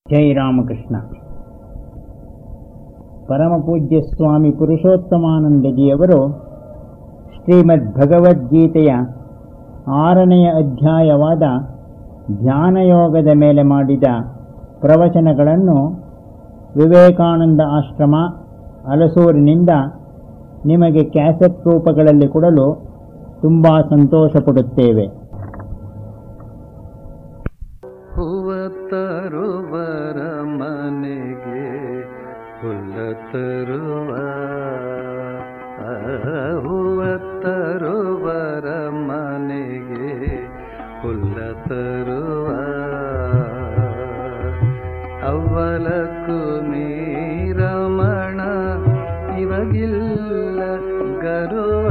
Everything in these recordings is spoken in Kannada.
ಜೈ ರಾಮಕೃಷ್ಣ ಪರಮಪೂಜ್ಯ ಸ್ವಾಮಿ ಪುರುಷೋತ್ತಮಾನಂದಜಿಯವರು ಶ್ರೀಮದ್ ಭಗವದ್ಗೀತೆಯ ಆರನೆಯ ಅಧ್ಯಾಯವಾದ ಧ್ಯಾನಯೋಗದ ಮೇಲೆ ಮಾಡಿದ ಪ್ರವಚನಗಳನ್ನು ವಿವೇಕಾನಂದ ಆಶ್ರಮ ಹಲಸೂರಿನಿಂದ ನಿಮಗೆ ಕ್ಯಾಸೆಟ್ ರೂಪಗಳಲ್ಲಿ ಕೊಡಲು ತುಂಬ ಸಂತೋಷಪಡುತ್ತೇವೆ ಹೂವ ತರುವರ ಮನೆಗೆ ಹುಲ್ಲ ತರುವ ಆ, ಹೂವ ತರುವರ ಮನೆಗೆ ಹುಲ್ಲ ತರುವ ಅವಲಕ್ಕು ಮೀರಮಣ ಇವಾಗಿಲ್ಲ ಗರುವ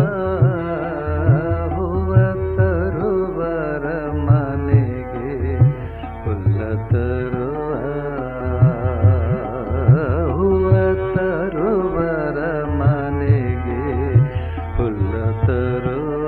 ಹೂವ ತರುವರ ಮನೆಗೆ ಹುಲ್ಲ ತರುವ ಹೂವ ತರುವರ ಮನೆಗೆ ಹುಲ್ಲ ತರುವ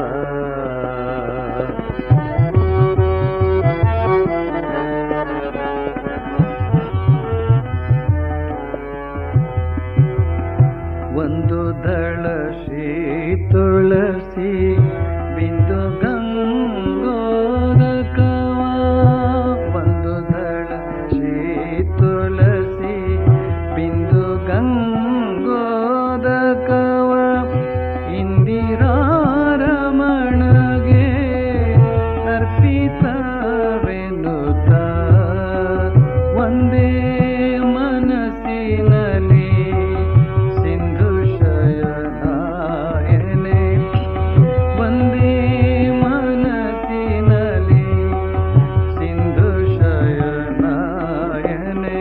ಒಂದು ದಳ ಶ್ರೀ ತುಳಸಿ ಬಿಂದು ಗಂಗೋದಕವ ಒಂದು ದಳ ಶ್ರೀ ತುಳಸಿ ಬಿಂದು ಗಂಗೋದಕವ ಇಂದಿರಾರಮಣಗೆ ಅರ್ಪಿತವೆನ್ನುತ್ತ ಒಂದೇ ಮನಸ್ಸಿನಲ್ಲಿ ಸಿಂಧು ಶಯನಾಯನೆ ಒಂದೇ ಮನಸ್ಸಿನಲ್ಲಿ ಸಿಂಧು ಶಯನಾಯನೆ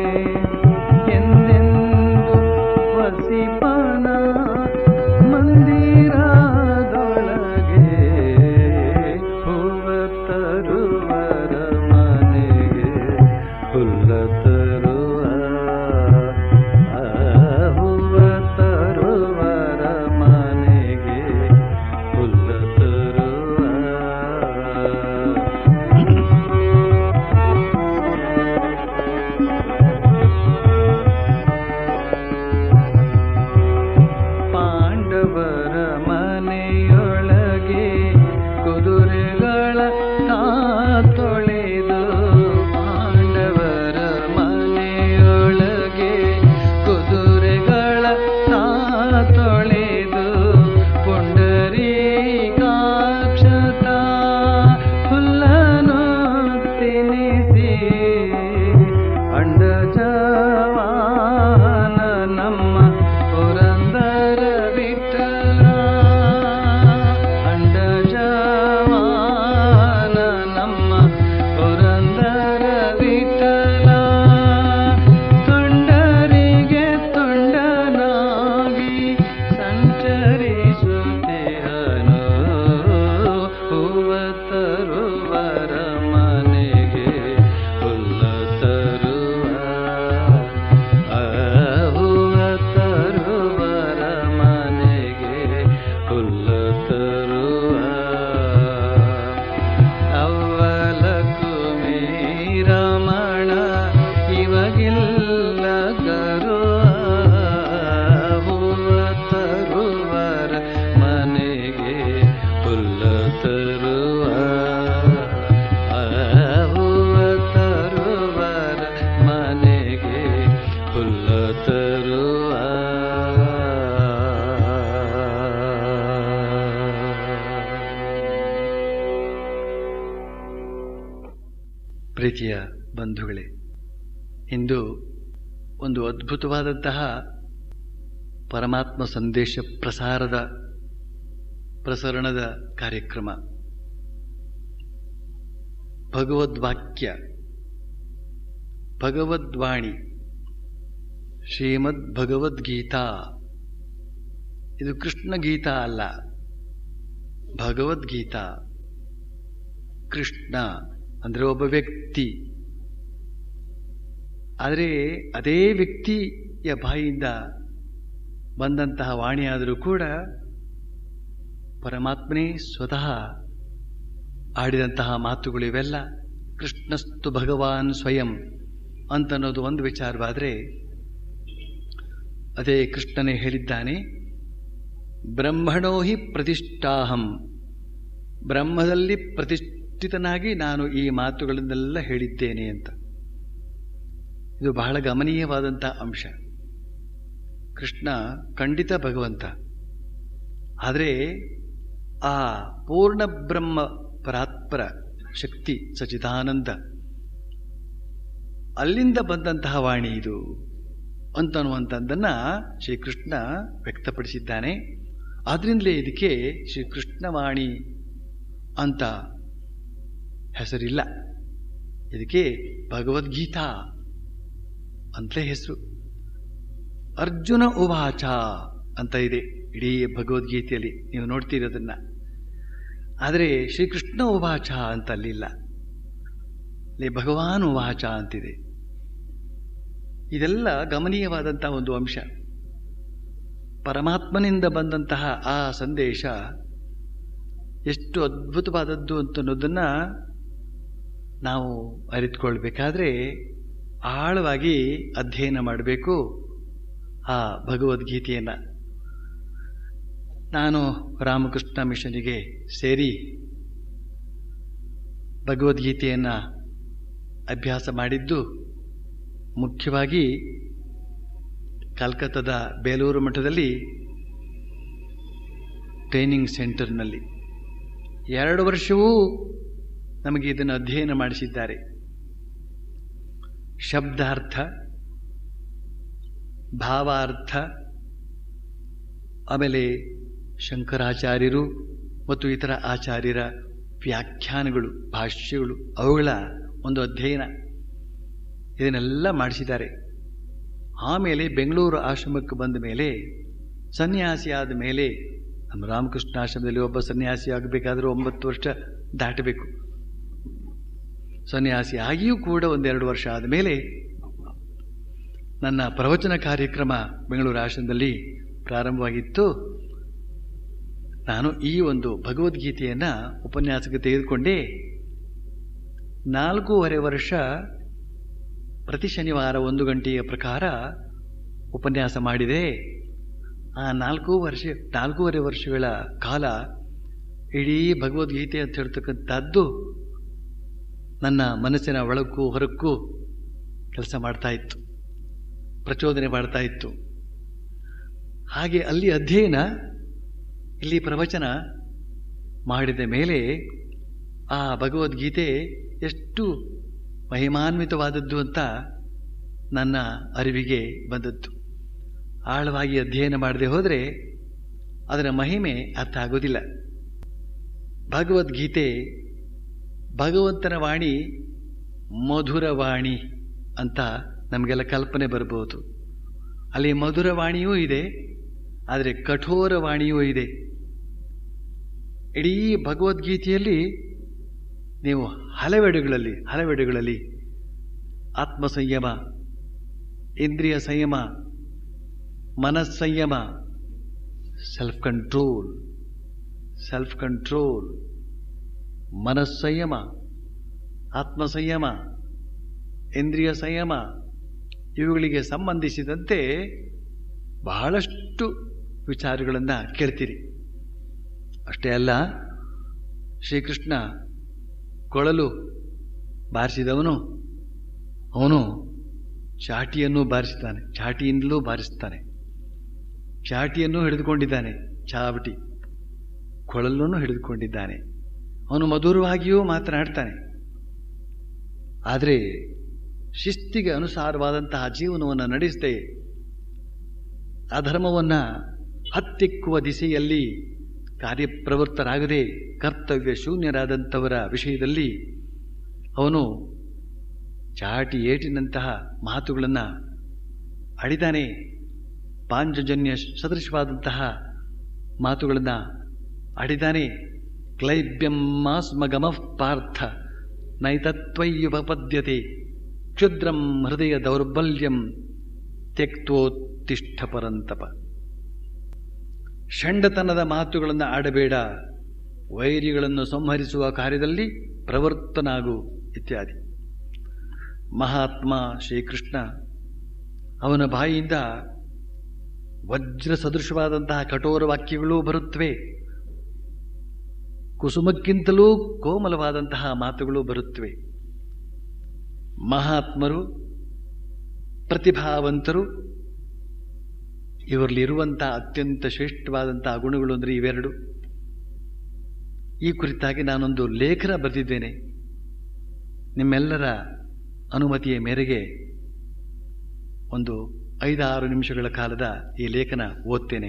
ಎಂದೆಂದು ವಸಿಪನ ಮಂದಿರದೊಳಗೆ ಹೂವ ತರುವರ ಮನೆಗೆ ಹುಲ್ಲ ತರುವ ಆ, ಹೂವ ತರುವರ ಮನೆಗೆ ಹುಲ್ಲ ತರುವ ಪಾಂಡವರ ಮನೆಯೊಳಗೆ ಕುದುರೆಗಳ ತಾ ತೊಳೆದು ಪಾಂಡವರ ಮನೆಯೊಳಗೆ ಕುದುರೆಗಳ ತಾ ತೊಳೆದು ಪುಂಡರೀಕಾಕ್ಷತ ಹುಲ್ಲನು ತಿನಿಸಿ ಅಂಡಜವಾನ ನಮ್ಮ ಪುರಂದರ ವಿಠಲ ಅಂಡಜವಾನ ನಮ್ಮ ಪುರಂದರ ವಿಠಲ ತುಂಡರಿಗೆ ತುಂಡನಾಗಿ ಸಂಚರಿಸುತ್ತೇನು ಹೂವ ತರುವರ ಮನೆಗೆ ಹುಲ್ಲ ತರುವ ಆ, ಹೂವ ತರುವರ ಮನೆಗೆ ಹುಲ್ಲ ತರುವ ಅವಲಕು ಮೀರಮಣ ಇವಾಗಿಲ್ಲ ಗರುವ ಹೂವ ತರುವರ ಮನೆಗೆ ಹುಲ್ಲ ತರುವ ಆ, ಹೂವ ತರುವರ ಮನೆಗೆ ಹುಲ್ಲ ತರುವ ಪ್ರೀತಿಯ ಬಂಧುಗಳೇ ಇಂದು ಒಂದು ಅದ್ಭುತವಾದಂತಹ ಪರಮಾತ್ಮ ಸಂದೇಶ ಪ್ರಸಾರದ ಪ್ರಸರಣದ ಕಾರ್ಯಕ್ರಮ ಭಗವದ್ವಾಕ್ಯ ಭಗವದ್ವಾಣಿ ಶ್ರೀಮದ್ ಭಗವದ್ಗೀತಾ ಇದು ಕೃಷ್ಣ ಗೀತಾ ಅಲ್ಲ ಭಗವದ್ಗೀತಾ ಕೃಷ್ಣ ಅಂದರೆ ಒಬ್ಬ ವ್ಯಕ್ತಿ ಆದರೆ ಅದೇ ವ್ಯಕ್ತಿಯ ಬಾಯಿಯಿಂದ ಬಂದಂತಹ ವಾಣಿಯಾದರೂ ಕೂಡ ಪರಮಾತ್ಮನೇ ಸ್ವತಃ ಆಡಿದಂತಹ ಮಾತುಗಳು ಇವೆಲ್ಲ ಕೃಷ್ಣಸ್ತು ಭಗವಾನ್ ಸ್ವಯಂ ಅಂತನ್ನೋದು ಒಂದು ವಿಚಾರವಾದರೆ ಅದೇ ಕೃಷ್ಣನೇ ಹೇಳಿದ್ದಾನೆ ಬ್ರಹ್ಮಣೋ ಹಿ ಪ್ರತಿಷ್ಠಾಹಂ ಬ್ರಹ್ಮದಲ್ಲಿ ಪ್ರತಿಷ್ಠಿತನಾಗಿ ನಾನು ಈ ಮಾತುಗಳನ್ನೆಲ್ಲ ಹೇಳಿದ್ದೇನೆ ಅಂತ ಇದು ಬಹಳ ಗಮನೀಯವಾದಂಥ ಅಂಶ ಕೃಷ್ಣ ಖಂಡಿತ ಭಗವಂತ ಆದರೆ ಆ ಪೂರ್ಣ ಬ್ರಹ್ಮ ಪರಾತ್ಪರ ಶಕ್ತಿ ಸಚಿದಾನಂದ ಅಲ್ಲಿಂದ ಬಂದಂತಹ ವಾಣಿ ಇದು ಅಂತನ್ನುವಂಥದ್ದನ್ನು ಶ್ರೀಕೃಷ್ಣ ವ್ಯಕ್ತಪಡಿಸಿದ್ದಾನೆ ಆದ್ರಿಂದಲೇ ಇದಕ್ಕೆ ಶ್ರೀಕೃಷ್ಣವಾಣಿ ಅಂತ ಹೆಸರಿಲ್ಲ ಇದಕ್ಕೆ ಭಗವದ್ಗೀತಾ ಅಂತಲೇ ಹೆಸರು ಅರ್ಜುನ ಉವಾಚ ಅಂತ ಇದೆ ಇಡೀ ಭಗವದ್ಗೀತೆಯಲ್ಲಿ ನೀವು ನೋಡ್ತೀರಿ ಅದನ್ನ ಆದರೆ ಶ್ರೀಕೃಷ್ಣ ಉವಾಚ ಅಂತ ಅಲ್ಲಿಲ್ಲ ಅಲ್ಲಿ ಭಗವಾನ್ ಉವಾಚ ಅಂತಿದೆ ಇದೆಲ್ಲ ಗಮನೀಯವಾದಂತಹ ಒಂದು ಅಂಶ ಪರಮಾತ್ಮನಿಂದ ಬಂದಂತಹ ಆ ಸಂದೇಶ ಎಷ್ಟು ಅದ್ಭುತವಾದದ್ದು ಅಂತನ್ನೋದನ್ನ ನಾವು ಅರಿತುಕೊಳ್ಬೇಕಾದ್ರೆ ಆಳವಾಗಿ ಅಧ್ಯಯನ ಮಾಡಬೇಕು ಆ ಭಗವದ್ಗೀತೆಯನ್ನು ನಾನು ರಾಮಕೃಷ್ಣ ಮಿಷನಿಗೆ ಸೇರಿ ಭಗವದ್ಗೀತೆಯನ್ನು ಅಭ್ಯಾಸ ಮಾಡಿದ್ದು ಮುಖ್ಯವಾಗಿ ಕಲ್ಕತ್ತಾದ ಬೇಲೂರು ಮಠದಲ್ಲಿ ಟ್ರೈನಿಂಗ್ ಸೆಂಟರ್ನಲ್ಲಿ ಎರಡು ವರ್ಷವೂ ನಮಗೆ ಇದನ್ನು ಅಧ್ಯಯನ ಮಾಡಿಸಿದ್ದಾರೆ ಶಬ್ದಾರ್ಥ ಭಾವಾರ್ಥ ಆಮೇಲೆ ಶಂಕರಾಚಾರ್ಯರು ಮತ್ತು ಇತರ ಆಚಾರ್ಯರ ವ್ಯಾಖ್ಯಾನಗಳು ಭಾಷ್ಯಗಳು ಅವುಗಳ ಒಂದು ಅಧ್ಯಯನ ಇದನ್ನೆಲ್ಲ ಮಾಡಿಸಿದ್ದಾರೆ ಆಮೇಲೆ ಬೆಂಗಳೂರು ಆಶ್ರಮಕ್ಕೆ ಬಂದ ಮೇಲೆ ಸನ್ಯಾಸಿ ಆದ ಮೇಲೆ ನಮ್ಮ ರಾಮಕೃಷ್ಣ ಆಶ್ರಮದಲ್ಲಿ ಒಬ್ಬ ಸನ್ಯಾಸಿ ಆಗಬೇಕಾದ್ರೆ ಒಂಬತ್ತು ವರ್ಷ ದಾಟಬೇಕು ಸನ್ಯಾಸಿ ಆಗಿಯೂ ಕೂಡ ಒಂದೆರಡು ವರ್ಷ ಆದ ಮೇಲೆ ನನ್ನ ಪ್ರವಚನ ಕಾರ್ಯಕ್ರಮ ಬೆಂಗಳೂರು ಆಶ್ರಮದಲ್ಲಿ ಪ್ರಾರಂಭವಾಗಿತ್ತು ನಾನು ಈ ಒಂದು ಭಗವದ್ಗೀತೆಯನ್ನು ಉಪನ್ಯಾಸಕ್ಕೆ ತೆಗೆದುಕೊಂಡೆ ನಾಲ್ಕೂವರೆ ವರ್ಷ ಪ್ರತಿ ಶನಿವಾರ ಒಂದು ಗಂಟೆಯ ಪ್ರಕಾರ ಉಪನ್ಯಾಸ ಮಾಡಿದೆ ಆ ನಾಲ್ಕು ವರ್ಷ ನಾಲ್ಕೂವರೆ ವರ್ಷಗಳ ಕಾಲ ಇಡೀ ಭಗವದ್ಗೀತೆ ಅಂತ ಹೇಳ್ತಕ್ಕಂಥದ್ದು ನನ್ನ ಮನಸ್ಸಿನ ಒಳಕ್ಕೂ ಹೊರಕ್ಕೂ ಕೆಲಸ ಮಾಡ್ತಾ ಇತ್ತು ಪ್ರಚೋದನೆ ಮಾಡ್ತಾ ಇತ್ತು ಹಾಗೆ ಅಲ್ಲಿ ಅಧ್ಯಯನ ಇಲ್ಲಿ ಪ್ರವಚನ ಮಾಡಿದ ಮೇಲೆ ಆ ಭಗವದ್ಗೀತೆ ಎಷ್ಟು ಮಹಿಮಾನ್ವಿತವಾದದ್ದು ಅಂತ ನನ್ನ ಅರಿವಿಗೆ ಬಂದದ್ದು ಆಳವಾಗಿ ಅಧ್ಯಯನ ಮಾಡದೆ ಹೋದರೆ ಅದರ ಮಹಿಮೆ ಅರ್ಥ ಆಗೋದಿಲ್ಲ ಭಗವದ್ಗೀತೆ ಭಗವಂತನ ವಾಣಿ ಮಧುರವಾಣಿ ಅಂತ ನಮಗೆಲ್ಲ ಕಲ್ಪನೆ ಬರಬಹುದು ಅಲ್ಲಿ ಮಧುರವಾಣಿಯೂ ಇದೆ ಆದರೆ ಕಠೋರ ವಾಣಿಯೂ ಇದೆ ಇಡೀ ಭಗವದ್ಗೀತೆಯಲ್ಲಿ ನೀವು ಹಲವೆಡೆಗಳಲ್ಲಿ ಹಲವೆಡೆಗಳಲ್ಲಿ ಆತ್ಮಸಂಯಮ ಇಂದ್ರಿಯ ಸಂಯಮ ಮನಸ್ಸಂಯಮ ಸೆಲ್ಫ್ ಕಂಟ್ರೋಲ್ ಸೆಲ್ಫ್ ಕಂಟ್ರೋಲ್ ಮನಸ್ಸಂಯಮ ಆತ್ಮಸಂಯಮ ಇಂದ್ರಿಯ ಸಂಯಮ ಇವುಗಳಿಗೆ ಸಂಬಂಧಿಸಿದಂತೆ ಬಹಳಷ್ಟು ವಿಚಾರಗಳನ್ನು ಕೇಳ್ತೀರಿ ಅಷ್ಟೇ ಅಲ್ಲ ಶ್ರೀಕೃಷ್ಣ ಕೊಳಲು ಬಾರಿಸಿದವನು ಅವನು ಚಾಟಿಯನ್ನು ಬಾರಿಸ್ತಾನೆ ಚಾಟಿಯಿಂದಲೂ ಬಾರಿಸ್ತಾನೆ ಚಾಟಿಯನ್ನು ಹಿಡಿದುಕೊಂಡಿದ್ದಾನೆ ಚಾವಟಿ ಕೊಳಲನ್ನು ಹಿಡಿದುಕೊಂಡಿದ್ದಾನೆ ಅವನು ಮಧುರವಾಗಿಯೂ ಮಾತನಾಡ್ತಾನೆ ಆದರೆ ಶಿಸ್ತಿಗೆ ಅನುಸಾರವಾದಂತಹ ಜೀವನವನ್ನು ನಡೆಸದೆ ಅಧರ್ಮವನ್ನು ಹತ್ತಿಕ್ಕುವ ದಿಸೆಯಲ್ಲಿ ಕಾರ್ಯಪ್ರವೃತ್ತರಾಗದೆ ಕರ್ತವ್ಯ ಶೂನ್ಯರಾದಂಥವರ ವಿಷಯದಲ್ಲಿ ಅವನು ಚಾಟಿ ಏಟಿನಂತಹ ಮಾತುಗಳನ್ನು ಆಡಿದ್ದಾನೆ ಪಾಂಚಜನ್ಯ ಸದೃಶವಾದಂತಹ ಮಾತುಗಳನ್ನು ಆಡಿದ್ದಾನೆ ಕ್ಲೈಬ್ಯಂ ಮಾಸ್ಮಗಮಃ ಪಾರ್ಥ ನೈತತ್ವಯ್ಯುಪಪದ್ಯತೆ ಕ್ಷುದ್ರಂ ಹೃದಯ ದೌರ್ಬಲ್ಯಂ ತ್ಯಕ್ತೋತ್ತಿಷ್ಠ ಪರಂತಪ ಷಂಡತನದ ಮಾತುಗಳನ್ನು ಆಡಬೇಡ ವೈರಿಗಳನ್ನು ಸಂಹರಿಸುವ ಕಾರ್ಯದಲ್ಲಿ ಪ್ರವರ್ತನಾಗು ಇತ್ಯಾದಿ ಮಹಾತ್ಮ ಶ್ರೀಕೃಷ್ಣ ಅವನ ಬಾಯಿಯಿಂದ ವಜ್ರ ಸದೃಶವಾದಂತಹ ಕಠೋರ ವಾಕ್ಯಗಳೂ ಬರುತ್ತವೆ ಕುಸುಮಕ್ಕಿಂತಲೂ ಕೋಮಲವಾದಂತಹ ಮಾತುಗಳು ಬರುತ್ತವೆ ಮಹಾತ್ಮರು ಪ್ರತಿಭಾವಂತರು ಇವರಲ್ಲಿರುವಂತಹ ಅತ್ಯಂತ ಶ್ರೇಷ್ಠವಾದಂತಹ ಗುಣಗಳು ಅಂದರೆ ಇವೆರಡು ಈ ಕುರಿತಾಗಿ ನಾನೊಂದು ಲೇಖನ ಬರೆದಿದ್ದೇನೆ ನಿಮ್ಮೆಲ್ಲರ ಅನುಮತಿಯ ಮೇರೆಗೆ ಒಂದು ಐದಾರು ನಿಮಿಷಗಳ ಕಾಲದ ಈ ಲೇಖನ ಓದ್ತೇನೆ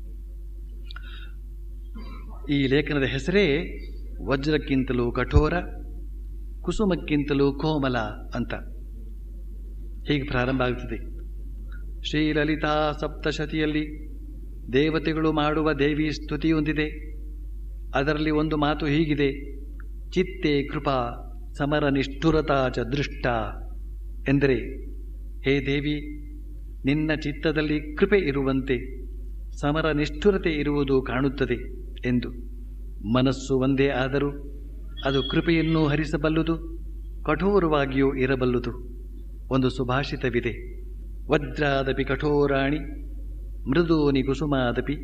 ಈ ಲೇಖನದ ಹೆಸರೇ ವಜ್ರಕ್ಕಿಂತಲೂ ಕಠೋರ ಕುಸುಮಕ್ಕಿಂತಲೂ ಕೋಮಲ ಅಂತ ಹೀಗೆ ಪ್ರಾರಂಭ ಆಗುತ್ತದೆ ಶ್ರೀಲಲಿತಾ ಸಪ್ತಶತಿಯಲ್ಲಿ ದೇವತೆಗಳು ಮಾಡುವ ದೇವಿ ಸ್ತುತಿಯೊಂದಿದೆ ಅದರಲ್ಲಿ ಒಂದು ಮಾತು ಹೀಗಿದೆ ಚಿತ್ತೆ ಕೃಪಾ ಸಮರ ನಿಷ್ಠುರತಾ ಚ ದೃಷ್ಟ ಎಂದರೆ ಹೇ ದೇವಿ ನಿನ್ನ ಚಿತ್ತದಲ್ಲಿ ಕೃಪೆ ಇರುವಂತೆ ಸಮರ ನಿಷ್ಠುರತೆ ಇರುವುದು ಕಾಣುತ್ತದೆ ಎಂದು ಮನಸ್ಸು ಒಂದೇ ಆದರೂ ಅದು ಕೃಪೆಯನ್ನೂ ಹರಿಸಬಲ್ಲುದು ಕಠೋರವಾಗಿಯೂ ಇರಬಲ್ಲುದು ಒಂದು ಸುಭಾಷಿತವಿದೆ ವಜ್ರಾದಪಿ ಕಠೋರಾಣಿ ಮೃದೂನಿ ಕುಸುಮಾದಪಿ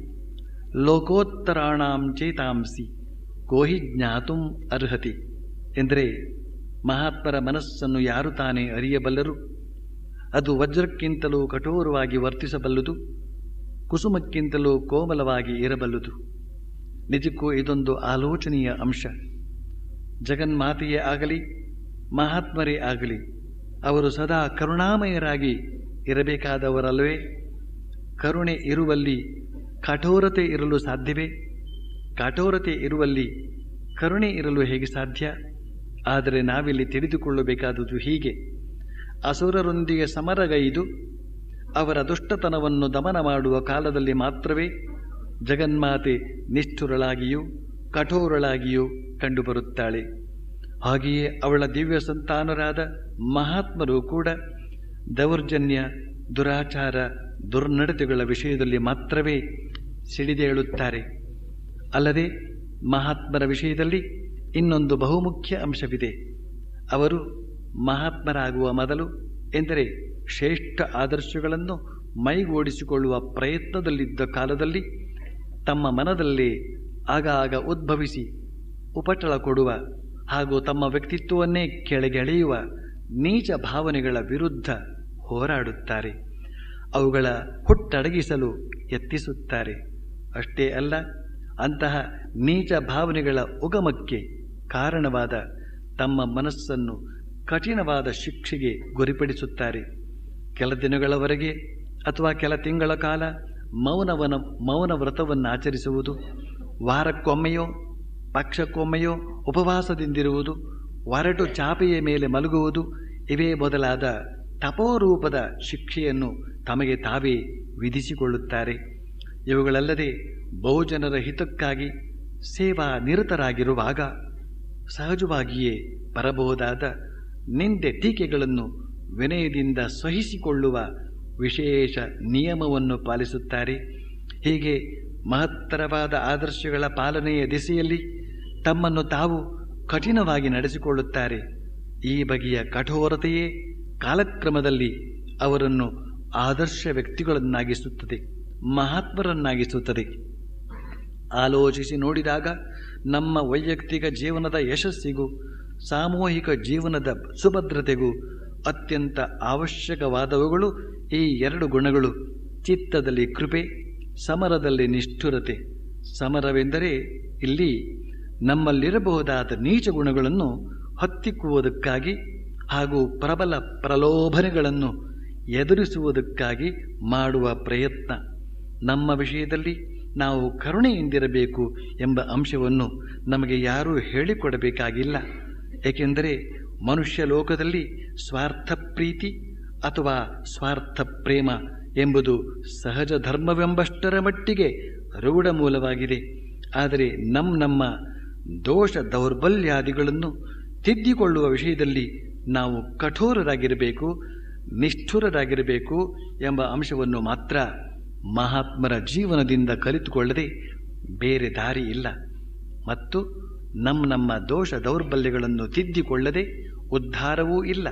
ಲೋಕೋತ್ತರಾಣಾಂ ಚೇತಾಂಸಿ ಕೋಹಿ ಜ್ಞಾತುಂ ಅರ್ಹತಿ ಎಂದರೆ ಮಹಾತ್ಮರ ಮನಸ್ಸನ್ನು ಯಾರು ತಾನೇ ಅರಿಯಬಲ್ಲರು ಅದು ವಜ್ರಕ್ಕಿಂತಲೂ ಕಠೋರವಾಗಿ ವರ್ತಿಸಬಲ್ಲುದು ಕುಸುಮಕ್ಕಿಂತಲೂ ಕೋಮಲವಾಗಿ ಇರಬಲ್ಲುದು ನಿಜಕ್ಕೂ ಇದೊಂದು ಆಲೋಚನೀಯ ಅಂಶ ಜಗನ್ಮಾತೆಯೇ ಆಗಲಿ ಮಹಾತ್ಮರೇ ಆಗಲಿ ಅವರು ಸದಾ ಕರುಣಾಮಯರಾಗಿ ಇರಬೇಕಾದವರಲ್ಲವೇ ಕರುಣೆ ಇರುವಲ್ಲಿ ಕಠೋರತೆ ಇರಲು ಸಾಧ್ಯವೇ ಕಠೋರತೆ ಇರುವಲ್ಲಿ ಕರುಣೆ ಇರಲು ಹೇಗೆ ಸಾಧ್ಯ ಆದರೆ ನಾವಿಲ್ಲಿ ತಿಳಿದುಕೊಳ್ಳಬೇಕಾದುದು ಹೀಗೆ ಅಸುರರೊಂದಿಗೆ ಸಮರಗೈದು ಅವರ ದುಷ್ಟತನವನ್ನು ದಮನ ಮಾಡುವ ಕಾಲದಲ್ಲಿ ಮಾತ್ರವೇ ಜಗನ್ಮಾತೆ ನಿಷ್ಠುರಳಾಗಿಯೂ ಕಠೋರಳಾಗಿಯೂ ಕಂಡುಬರುತ್ತಾಳೆ ಹಾಗೆಯೇ ಅವಳ ದಿವ್ಯ ಸಂತಾನರಾದ ಮಹಾತ್ಮರು ಕೂಡ ದೌರ್ಜನ್ಯ ದುರಾಚಾರ ದುರ್ನಡತೆಗಳ ವಿಷಯದಲ್ಲಿ ಮಾತ್ರವೇ ಸಿಡಿದೇಳುತ್ತಾರೆ ಅಲ್ಲದೆ ಮಹಾತ್ಮರ ವಿಷಯದಲ್ಲಿ ಇನ್ನೊಂದು ಬಹುಮುಖ್ಯ ಅಂಶವಿದೆ ಅವರು ಮಹಾತ್ಮರಾಗುವ ಮೊದಲು ಎಂದರೆ ಶ್ರೇಷ್ಠ ಆದರ್ಶಗಳನ್ನು ಮೈಗೂಡಿಸಿಕೊಳ್ಳುವ ಪ್ರಯತ್ನದಲ್ಲಿದ್ದ ಕಾಲದಲ್ಲಿ ತಮ್ಮ ಮನದಲ್ಲಿ ಆಗಾಗ ಉದ್ಭವಿಸಿ ಉಪಟಳ ಕೊಡುವ ಹಾಗೂ ತಮ್ಮ ವ್ಯಕ್ತಿತ್ವವನ್ನೇ ಕೆಳಗೆಳೆಯುವ ನೀಚ ಭಾವನೆಗಳ ವಿರುದ್ಧ ಹೋರಾಡುತ್ತಾರೆ ಅವುಗಳ ಹುಟ್ಟಡಗಿಸಲು ಯತ್ನಿಸುತ್ತಾರೆ ಅಷ್ಟೇ ಅಲ್ಲ ಅಂತಹ ನೀಚ ಭಾವನೆಗಳ ಉಗಮಕ್ಕೆ ಕಾರಣವಾದ ತಮ್ಮ ಮನಸ್ಸನ್ನು ಕಠಿಣವಾದ ಶಿಕ್ಷೆಗೆ ಗುರಿಪಡಿಸುತ್ತಾರೆ ಕೆಲ ದಿನಗಳವರೆಗೆ ಅಥವಾ ಕೆಲ ತಿಂಗಳ ಕಾಲ ಮೌನವನ ಮೌನ ವ್ರತವನ್ನು ಆಚರಿಸುವುದು ವಾರಕ್ಕೊಮ್ಮೆಯೋ ಪಕ್ಷಕ್ಕೊಮ್ಮೆಯೋ ಉಪವಾಸದಿಂದಿರುವುದು ಒರಟು ಚಾಪೆಯ ಮೇಲೆ ಮಲಗುವುದು ಇವೇ ಮೊದಲಾದ ತಪೋರೂಪದ ಶಿಕ್ಷೆಯನ್ನು ತಮಗೆ ತಾವೇ ವಿಧಿಸಿಕೊಳ್ಳುತ್ತಾರೆ ಇವುಗಳಲ್ಲದೆ ಬಹುಜನರ ಹಿತಕ್ಕಾಗಿ ಸೇವಾ ನಿರತರಾಗಿರುವಾಗ ಸಹಜವಾಗಿಯೇ ಬರಬಹುದಾದ ನಿಂದೆ ಟೀಕೆಗಳನ್ನು ವಿನಯದಿಂದ ಸಹಿಸಿಕೊಳ್ಳುವ ವಿಶೇಷ ನಿಯಮವನ್ನು ಪಾಲಿಸುತ್ತಾರೆ ಹೀಗೆ ಮಹತ್ತರವಾದ ಆದರ್ಶಗಳ ಪಾಲನೆಯ ದಿಸೆಯಲ್ಲಿ ತಮ್ಮನ್ನು ತಾವು ಕಠಿಣವಾಗಿ ನಡೆಸಿಕೊಳ್ಳುತ್ತಾರೆ ಈ ಬಗೆಯ ಕಠೋರತೆಯೇ ಕಾಲಕ್ರಮದಲ್ಲಿ ಅವರನ್ನು ಆದರ್ಶ ವ್ಯಕ್ತಿಗಳನ್ನಾಗಿಸುತ್ತದೆ ಮಹಾತ್ಮರನ್ನಾಗಿಸುತ್ತದೆ ಆಲೋಚಿಸಿ ನೋಡಿದಾಗ ನಮ್ಮ ವೈಯಕ್ತಿಕ ಜೀವನದ ಯಶಸ್ಸಿಗೂ ಸಾಮೂಹಿಕ ಜೀವನದ ಸುಭದ್ರತೆಗೂ ಅತ್ಯಂತ ಅವಶ್ಯಕವಾದವುಗಳು ಈ ಎರಡು ಗುಣಗಳು ಚಿತ್ತದಲ್ಲಿ ಕೃಪೆ ಸಮರದಲ್ಲಿ ನಿಷ್ಠುರತೆ ಸಮರವೆಂದರೆ ಇಲ್ಲಿ ನಮ್ಮಲ್ಲಿರಬಹುದಾದ ನೀಚ ಗುಣಗಳನ್ನು ಹತ್ತಿಕ್ಕುವುದಕ್ಕಾಗಿ ಹಾಗೂ ಪ್ರಬಲ ಪ್ರಲೋಭನೆಗಳನ್ನು ಎದುರಿಸುವುದಕ್ಕಾಗಿ ಮಾಡುವ ಪ್ರಯತ್ನ ನಮ್ಮ ವಿಷಯದಲ್ಲಿ ನಾವು ಕರುಣೆಯಿಂದಿರಬೇಕು ಎಂಬ ಅಂಶವನ್ನು ನಮಗೆ ಯಾರೂ ಹೇಳಿಕೊಡಬೇಕಾಗಿಲ್ಲ ಏಕೆಂದರೆ ಮನುಷ್ಯ ಲೋಕದಲ್ಲಿ ಸ್ವಾರ್ಥ ಪ್ರೀತಿ ಅಥವಾ ಸ್ವಾರ್ಥ ಪ್ರೇಮ ಎಂಬುದು ಸಹಜ ಧರ್ಮವೆಂಬಷ್ಟರ ಮಟ್ಟಿಗೆ ರೂಢ ಮೂಲವಾಗಿದೆ ಆದರೆ ನಮ್ಮ ನಮ್ಮ ದೋಷ ದೌರ್ಬಲ್ಯಾದಿಗಳನ್ನು ತಿದ್ದಿಕೊಳ್ಳುವ ವಿಷಯದಲ್ಲಿ ನಾವು ಕಠೋರರಾಗಿರಬೇಕು ನಿಷ್ಠುರರಾಗಿರಬೇಕು ಎಂಬ ಅಂಶವನ್ನು ಮಾತ್ರ ಮಹಾತ್ಮರ ಜೀವನದಿಂದ ಕಲಿತುಕೊಳ್ಳದೆ ಬೇರೆ ದಾರಿ ಇಲ್ಲ ಮತ್ತು ನಮ್ಮ ನಮ್ಮ ದೋಷ ದೌರ್ಬಲ್ಯಗಳನ್ನು ತಿದ್ದಿಕೊಳ್ಳದೆ ಉದ್ಧಾರವೂ ಇಲ್ಲ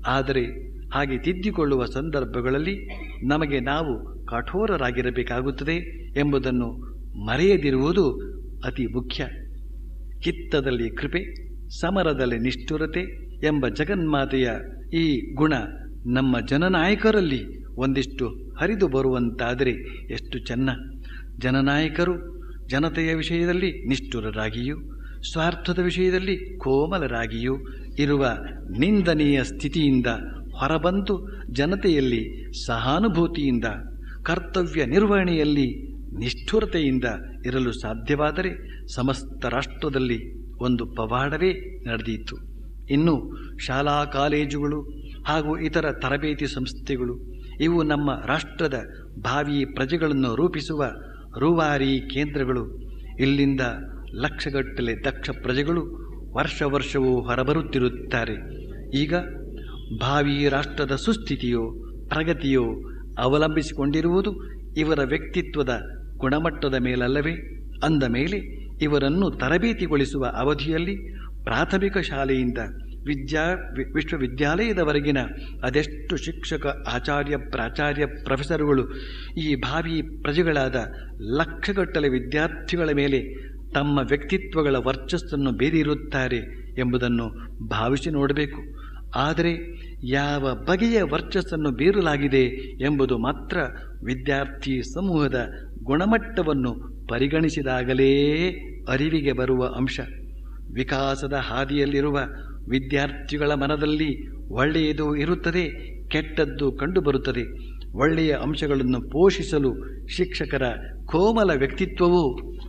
ಆದರೆ ಹಾಗೆ ತಿದ್ದಿಕೊಳ್ಳುವ ಸಂದರ್ಭಗಳಲ್ಲಿ ನಮಗೆ ನಾವು ಕಠೋರರಾಗಿರಬೇಕಾಗುತ್ತದೆ ಎಂಬುದನ್ನು ಮರೆಯದಿರುವುದು ಅತಿ ಮುಖ್ಯ ಚಿತ್ತದಲ್ಲಿ ಕೃಪೆ ಸಮರದಲ್ಲಿ ನಿಷ್ಠುರತೆ ಎಂಬ ಜಗನ್ಮಾತೆಯ ಈ ಗುಣ ನಮ್ಮ ಜನನಾಯಕರಲ್ಲಿ ಒಂದಿಷ್ಟು ಹರಿದು ಬರುವಂತಾದರೆ ಎಷ್ಟು ಚೆನ್ನ ಜನನಾಯಕರು ಜನತೆಯ ವಿಷಯದಲ್ಲಿ ನಿಷ್ಠುರರಾಗಿಯೂ ಸ್ವಾರ್ಥದ ವಿಷಯದಲ್ಲಿ ಕೋಮಲರಾಗಿಯೂ ಇರುವ ನಿಂದನೀಯ ಸ್ಥಿತಿಯಿಂದ ಹೊರಬಂದು ಜನತೆಯಲ್ಲಿ ಸಹಾನುಭೂತಿಯಿಂದ ಕರ್ತವ್ಯ ನಿರ್ವಹಣೆಯಲ್ಲಿ ನಿಷ್ಠುರತೆಯಿಂದ ಇರಲು ಸಾಧ್ಯವಾದರೆ ಸಮಸ್ತ ರಾಷ್ಟ್ರದಲ್ಲಿ ಒಂದು ಪವಾಡವೇ ನಡೆದೀತು ಇನ್ನು ಶಾಲಾ ಕಾಲೇಜುಗಳು ಹಾಗೂ ಇತರ ತರಬೇತಿ ಸಂಸ್ಥೆಗಳು ಇವು ನಮ್ಮ ರಾಷ್ಟ್ರದ ಭಾವಿ ಪ್ರಜೆಗಳನ್ನು ರೂಪಿಸುವ ರೂವಾರಿ ಕೇಂದ್ರಗಳು ಇಲ್ಲಿಂದ ಲಕ್ಷಗಟ್ಟಲೆ ದಕ್ಷ ಪ್ರಜೆಗಳು ವರ್ಷ ವರ್ಷವೂ ಹೊರಬರುತ್ತಿರುತ್ತಾರೆ ಈಗ ಭಾವಿ ರಾಷ್ಟ್ರದ ಸುಸ್ಥಿತಿಯೋ ಪ್ರಗತಿಯೋ ಅವಲಂಬಿಸಿಕೊಂಡಿರುವುದು ಇವರ ವ್ಯಕ್ತಿತ್ವದ ಗುಣಮಟ್ಟದ ಮೇಲಲ್ಲವೇ ಅಂದ ಮೇಲೆ ಇವರನ್ನು ತರಬೇತಿಗೊಳಿಸುವ ಅವಧಿಯಲ್ಲಿ ಪ್ರಾಥಮಿಕ ಶಾಲೆಯಿಂದ ವಿದ್ಯಾ ವಿ- ವಿಶ್ವವಿದ್ಯಾಲಯದವರೆಗಿನ ಅದೆಷ್ಟು ಶಿಕ್ಷಕ ಆಚಾರ್ಯ ಪ್ರಾಚಾರ್ಯ ಪ್ರೊಫೆಸರುಗಳು ಈ ಭಾವಿ ಪ್ರಜೆಗಳಾದ ಲಕ್ಷಗಟ್ಟಲೆ ವಿದ್ಯಾರ್ಥಿಗಳ ಮೇಲೆ ತಮ್ಮ ವ್ಯಕ್ತಿತ್ವಗಳ ವರ್ಚಸ್ಸನ್ನು ಬೀರಿರುತ್ತಾರೆ ಎಂಬುದನ್ನು ಭಾವಿಸಿ ನೋಡಬೇಕು ಆದರೆ ಯಾವ ಬಗೆಯ ವರ್ಚಸ್ಸನ್ನು ಬೀರಲಾಗಿದೆ ಎಂಬುದು ಮಾತ್ರ ವಿದ್ಯಾರ್ಥಿ ಸಮೂಹದ ಗುಣಮಟ್ಟವನ್ನು ಪರಿಗಣಿಸಿದಾಗಲೇ ಅರಿವಿಗೆ ಬರುವ ಅಂಶ ವಿಕಾಸದ ಹಾದಿಯಲ್ಲಿರುವ ವಿದ್ಯಾರ್ಥಿಗಳ ಮನದಲ್ಲಿ ಒಳ್ಳೆಯದು ಇರುತ್ತದೆ ಕೆಟ್ಟದ್ದು ಕಂಡುಬರುತ್ತದೆ ಒಳ್ಳೆಯ ಅಂಶಗಳನ್ನು ಪೋಷಿಸಲು ಶಿಕ್ಷಕರ ಕೋಮಲ ವ್ಯಕ್ತಿತ್ವವು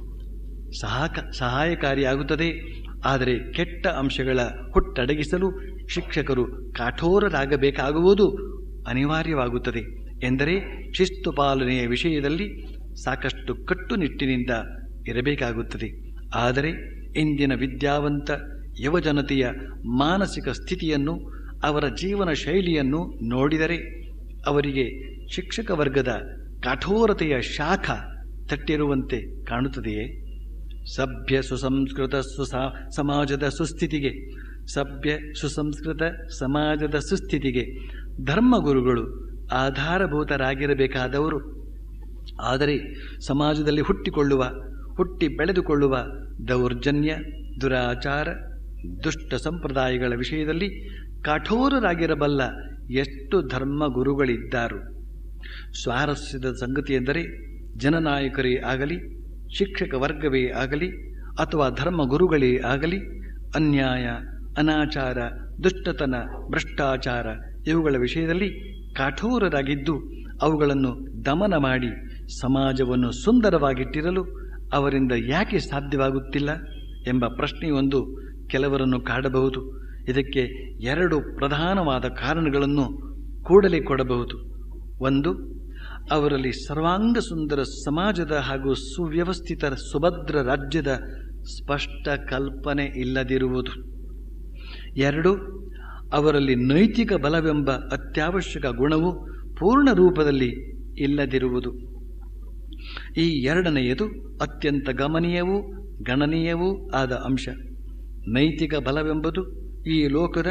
ಸಹಾಕ ಸಹಾಯಕಾರಿಯಾಗುತ್ತದೆ ಆದರೆ ಕೆಟ್ಟ ಅಂಶಗಳ ಹುಟ್ಟಡಗಿಸಲು ಶಿಕ್ಷಕರು ಕಠೋರರಾಗಬೇಕಾಗುವುದು ಅನಿವಾರ್ಯವಾಗುತ್ತದೆ ಎಂದರೆ ಶಿಸ್ತು ಪಾಲನೆಯ ವಿಷಯದಲ್ಲಿ ಸಾಕಷ್ಟು ಕಟ್ಟುನಿಟ್ಟಿನಿಂದ ಇರಬೇಕಾಗುತ್ತದೆ ಆದರೆ ಇಂದಿನ ವಿದ್ಯಾವಂತ ಯುವಜನತೆಯ ಮಾನಸಿಕ ಸ್ಥಿತಿಯನ್ನು ಅವರ ಜೀವನ ಶೈಲಿಯನ್ನು ನೋಡಿದರೆ ಅವರಿಗೆ ಶಿಕ್ಷಕ ವರ್ಗದ ಕಠೋರತೆಯ ಶಾಖ ತಟ್ಟಿರುವಂತೆ ಕಾಣುತ್ತದೆಯೇ ಸಭ್ಯ ಸುಸಂಸ್ಕೃತ ಸುಸಾ ಸಮಾಜದ ಸುಸ್ಥಿತಿಗೆ ಸಭ್ಯ ಸುಸಂಸ್ಕೃತ ಸಮಾಜದ ಸುಸ್ಥಿತಿಗೆ ಧರ್ಮಗುರುಗಳು ಆಧಾರಭೂತರಾಗಿರಬೇಕಾದವರು ಆದರೆ ಸಮಾಜದಲ್ಲಿ ಹುಟ್ಟಿಕೊಳ್ಳುವ ಹುಟ್ಟಿ ಬೆಳೆದುಕೊಳ್ಳುವ ದೌರ್ಜನ್ಯ ದುರಾಚಾರ ದುಷ್ಟ ಸಂಪ್ರದಾಯಗಳ ವಿಷಯದಲ್ಲಿ ಕಠೋರರಾಗಿರಬಲ್ಲ ಎಷ್ಟು ಧರ್ಮಗುರುಗಳಿದ್ದಾರು ಸ್ವಾರಸ್ಯದ ಸಂಗತಿಯೆಂದರೆ ಜನನಾಯಕರೇ ಆಗಲಿ ಶಿಕ್ಷಕ ವರ್ಗವೇ ಆಗಲಿ ಅಥವಾ ಧರ್ಮಗುರುಗಳೇ ಆಗಲಿ ಅನ್ಯಾಯ ಅನಾಚಾರ ದುಷ್ಟತನ ಭ್ರಷ್ಟಾಚಾರ ಇವುಗಳ ವಿಷಯದಲ್ಲಿ ಕಠೋರರಾಗಿದ್ದು ಅವುಗಳನ್ನು ದಮನ ಮಾಡಿ ಸಮಾಜವನ್ನು ಸುಂದರವಾಗಿಟ್ಟಿರಲು ಅವರಿಂದ ಯಾಕೆ ಸಾಧ್ಯವಾಗುತ್ತಿಲ್ಲ ಎಂಬ ಪ್ರಶ್ನೆಯೊಂದು ಕೆಲವರನ್ನು ಕಾಡಬಹುದು ಇದಕ್ಕೆ ಎರಡು ಪ್ರಧಾನವಾದ ಕಾರಣಗಳನ್ನು ಕೂಡಲೇ ಕೊಡಬಹುದು ಒಂದು ಅವರಲ್ಲಿ ಸರ್ವಾಂಗ ಸುಂದರ ಸಮಾಜದ ಹಾಗೂ ಸುವ್ಯವಸ್ಥಿತ ಸುಭದ್ರ ರಾಜ್ಯದ ಸ್ಪಷ್ಟ ಕಲ್ಪನೆ ಇಲ್ಲದಿರುವುದು ಎರಡು ಅವರಲ್ಲಿ ನೈತಿಕ ಬಲವೆಂಬ ಅತ್ಯವಶ್ಯಕ ಗುಣವು ಪೂರ್ಣ ರೂಪದಲ್ಲಿ ಇಲ್ಲದಿರುವುದು ಈ ಎರಡನೆಯದು ಅತ್ಯಂತ ಗಮನೀಯವೂ ಗಣನೀಯವೂ ಆದ ಅಂಶ ನೈತಿಕ ಬಲವೆಂಬುದು ಈ ಲೋಕದ